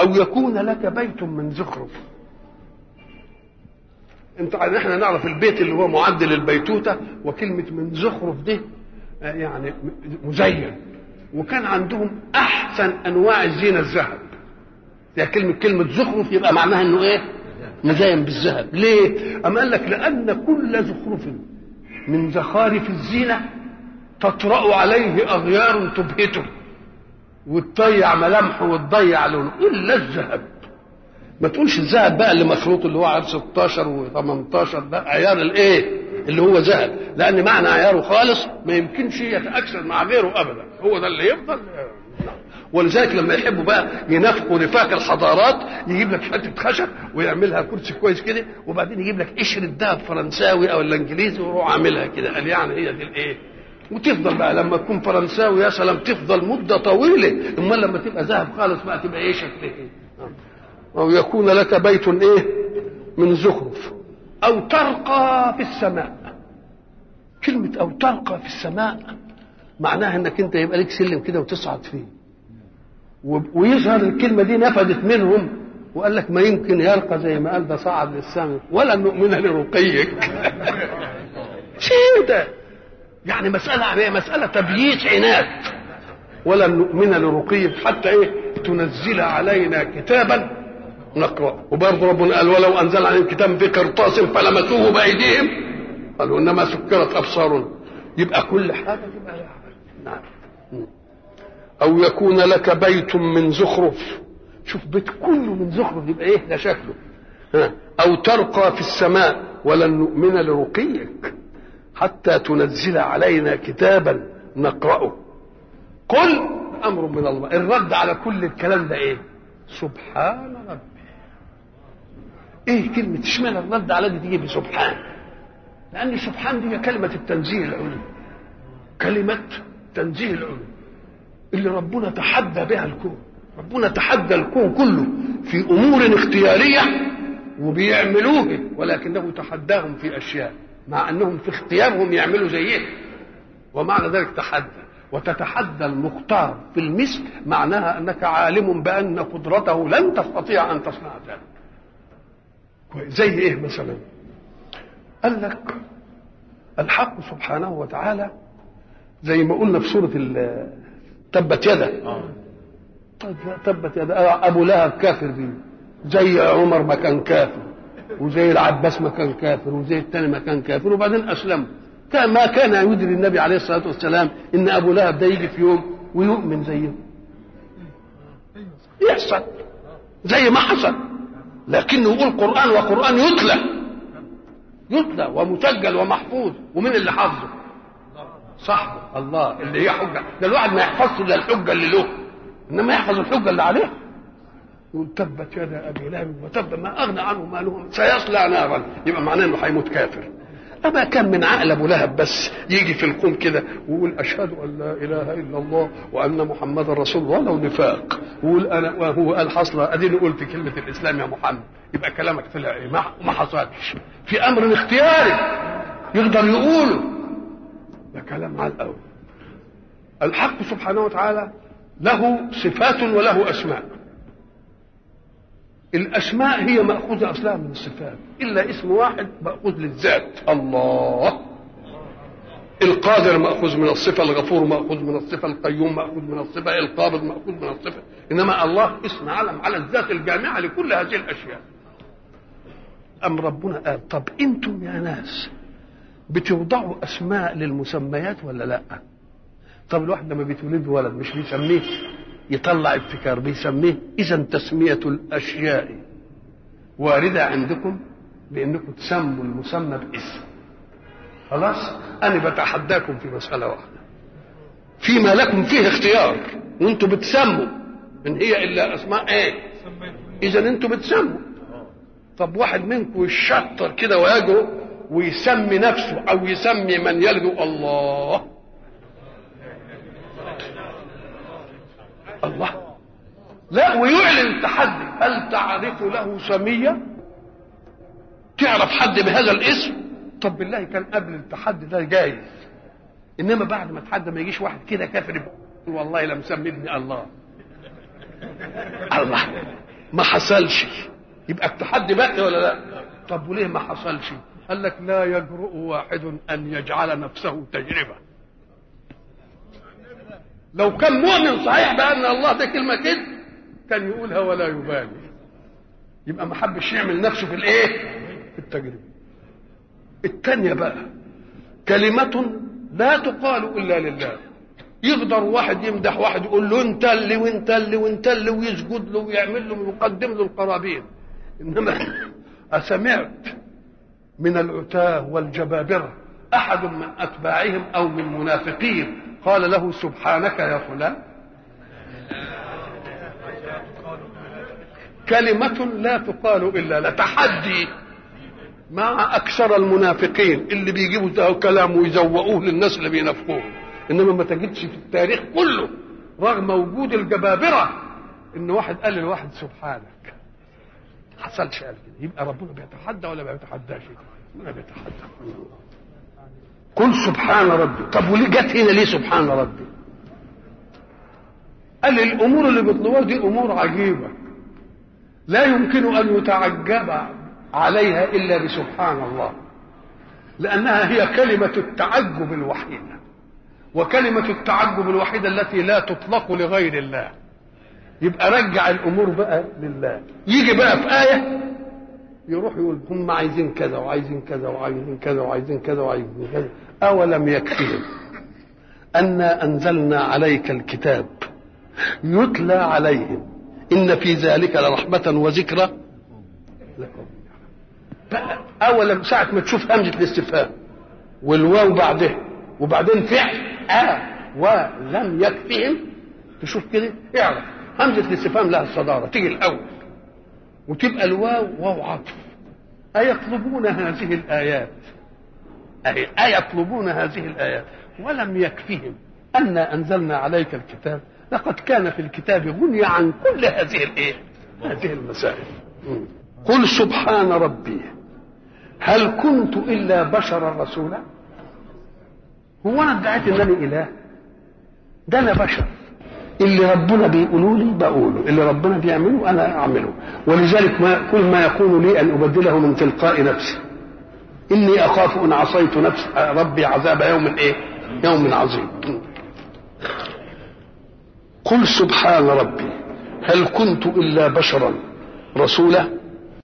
او يكون لك بيت من زخرف انت احنا نعرف البيت اللي هو معدل البيتوته وكلمه من زخرف دي يعني مزين وكان عندهم احسن انواع الزينه الذهب يعني كلمه كلمه زخرف يبقى معناها انه ايه مزين بالذهب ليه اما قال لك لان كل زخرف من زخارف الزينه تطرا عليه اغيار تبهته وتضيع ملامحه وتضيع لونه الا الذهب ما تقولش الذهب بقى اللي مخلوط اللي هو عيار 16 و18 ده عيار الايه اللي هو ذهب لان معنى عياره خالص ما يمكنش يتاكسد مع غيره ابدا هو ده اللي يفضل ولذلك لما يحبوا بقى ينافقوا نفاق الحضارات يجيب لك حته خشب ويعملها كرسي كويس كده وبعدين يجيب لك قشره ذهب فرنساوي او الانجليزي ويروح عاملها كده قال يعني هي دي الايه وتفضل بقى لما تكون فرنساوي يا سلام تفضل مده طويله امال لما تبقى ذهب خالص بقى تبقى ايه شكلها ايه او يكون لك بيت ايه من زخرف او ترقى في السماء كلمه او ترقى في السماء معناها انك انت يبقى لك سلم كده وتصعد فيه ويظهر الكلمه دي نفدت منهم وقال لك ما يمكن يرقى زي ما قال ده صعد للسماء ولا نؤمن لرقيك شيء ده يعني مسألة مسألة تبييت عناد ولا نؤمن لرقيك حتى ايه تنزل علينا كتابا نقرأ وبرضه ربنا قال ولو أنزل عليهم كتاب في قرطاس فلمسوه بأيديهم قالوا إنما سكرت أبصارنا يبقى كل حاجة تبقى نعم أو يكون لك بيت من زخرف شوف بيت كله من زخرف يبقى إيه ده شكله ها. أو ترقى في السماء ولن نؤمن لرقيك حتى تنزل علينا كتابا نقرأه قل أمر من الله الرد على كل الكلام ده إيه سبحان ربي ايه كلمة اشمعنى الرد على دي تيجي بسبحان لأن سبحان دي كلمة التنزيه العلوي كلمة تنزيه العلوي اللي ربنا تحدى بها الكون ربنا تحدى الكون كله في أمور اختيارية وبيعملوه ولكنه تحداهم في أشياء مع أنهم في اختيارهم يعملوا زيه ومعنى ذلك تحدى وتتحدى المختار في المثل معناها انك عالم بان قدرته لن تستطيع ان تصنع ذلك زي ايه مثلا قال لك الحق سبحانه وتعالى زي ما قلنا في سوره تبت يدا تبت يدا ابو لهب كافر بيه زي عمر ما كان كافر وزي العباس ما كان كافر وزي الثاني ما كان كافر وبعدين اسلموا كان ما كان يدري النبي عليه الصلاه والسلام ان ابو لهب ده يجي في يوم ويؤمن زيه يحصل زي ما حصل لكنه يقول قران وقران يتلى يتلى ومسجل ومحفوظ ومين اللي حافظه صاحبه الله اللي هي حجه ده الواحد ما يحفظش الا الحجه اللي له انما يحفظ الحجه اللي عليه يقول تبت يدا ابي لهب وتب ما اغنى عنه ماله سيصلى نارا يبقى معناه انه هيموت كافر أما كان من عقل أبو لهب بس يجي في الكون كده ويقول أشهد أن لا إله إلا الله وأن محمدا رسول الله ولو نفاق ويقول أنا وهو قال حصل أديني قلت كلمة الإسلام يا محمد يبقى كلامك طلع إيه ما, ما حصلش في أمر اختياري يقدر يقوله ده كلام على الأول الحق سبحانه وتعالى له صفات وله أسماء الاسماء هي ماخوذه اصلها من الصفات الا اسم واحد ماخوذ للذات الله القادر ماخوذ من الصفه الغفور ماخوذ من الصفه القيوم ماخوذ من الصفه القابض ماخوذ من الصفه انما الله اسم علم على الذات الجامعه لكل هذه الاشياء ام ربنا قال طب انتم يا ناس بتوضعوا اسماء للمسميات ولا لا طب الواحد لما بيتولد بولد مش بيسميه يطلع ابتكار بيسميه اذا تسميه الاشياء وارده عندكم بانكم تسموا المسمى باسم خلاص انا بتحداكم في مساله واحده فيما لكم فيه اختيار وانتم بتسموا ان هي الا اسماء ايه اذا انتم بتسموا طب واحد منكم يشطر كده ويجرؤ ويسمي نفسه او يسمي من يلجو الله الله لا ويعلن التحدي هل تعرف له سمية تعرف حد بهذا الاسم طب بالله كان قبل التحدي ده جايز انما بعد ما تحدى ما يجيش واحد كده كافر والله لم سمي ابني الله الله ما حصلش يبقى التحدي بقى ولا لا طب وليه ما حصلش قال لك لا يجرؤ واحد ان يجعل نفسه تجربه لو كان مؤمن صحيح بان الله ده كلمه كده كان يقولها ولا يبالي يبقى ما حبش يعمل نفسه في الايه في التجربه الثانيه بقى كلمه لا تقال الا لله يقدر واحد يمدح واحد يقول له انت اللي وانت اللي وانت اللي ويسجد له ويعمل له ويقدم له القرابين انما اسمعت من العتاه والجبابره احد من اتباعهم او من منافقين قال له سبحانك يا فلان كلمة لا تقال إلا لا تحدي مع أكثر المنافقين اللي بيجيبوا ده كلام ويزوقوه للناس اللي بينافقوه إنما ما تجدش في التاريخ كله رغم وجود الجبابرة إن واحد قال لواحد سبحانك حصلش قال كده يبقى ربنا بيتحدى ولا ما بيتحداش ربنا بيتحدى قل سبحان ربي طب وليه جت هنا ليه سبحان ربي قال الامور اللي بيطلبوها دي امور عجيبه لا يمكن ان يتعجب عليها الا بسبحان الله لانها هي كلمه التعجب الوحيده وكلمه التعجب الوحيده التي لا تطلق لغير الله يبقى رجع الامور بقى لله يجي بقى في ايه يروح يقول هم عايزين كذا وعايزين كذا وعايزين كذا وعايزين كذا وعايزين كذا أولم يكفهم أنا أنزلنا عليك الكتاب يتلى عليهم إن في ذلك لرحمة وذكرى لكم أولم ساعة ما تشوف همزة الاستفهام والواو بعدها وبعدين فعل آه ولم يكفهم تشوف كده اعرف همزة الاستفهام لها الصدارة تيجي الأول وتبقى الواو واو عطف أيطلبون هذه الآيات أي أيطلبون هذه الآيات ولم يكفهم أنا أنزلنا عليك الكتاب لقد كان في الكتاب غني عن كل هذه الإيه؟ هذه المسائل قل سبحان ربي هل كنت إلا بشرا رسولا هو أنا ادعيت أنني إله ده أنا بشر اللي ربنا بيقولوا لي بقوله اللي ربنا بيعمله انا اعمله ولذلك ما كل ما يكون لي ان ابدله من تلقاء نفسي اني اخاف ان عصيت نفس ربي عذاب يوم ايه يوم عظيم قل سبحان ربي هل كنت الا بشرا رسولا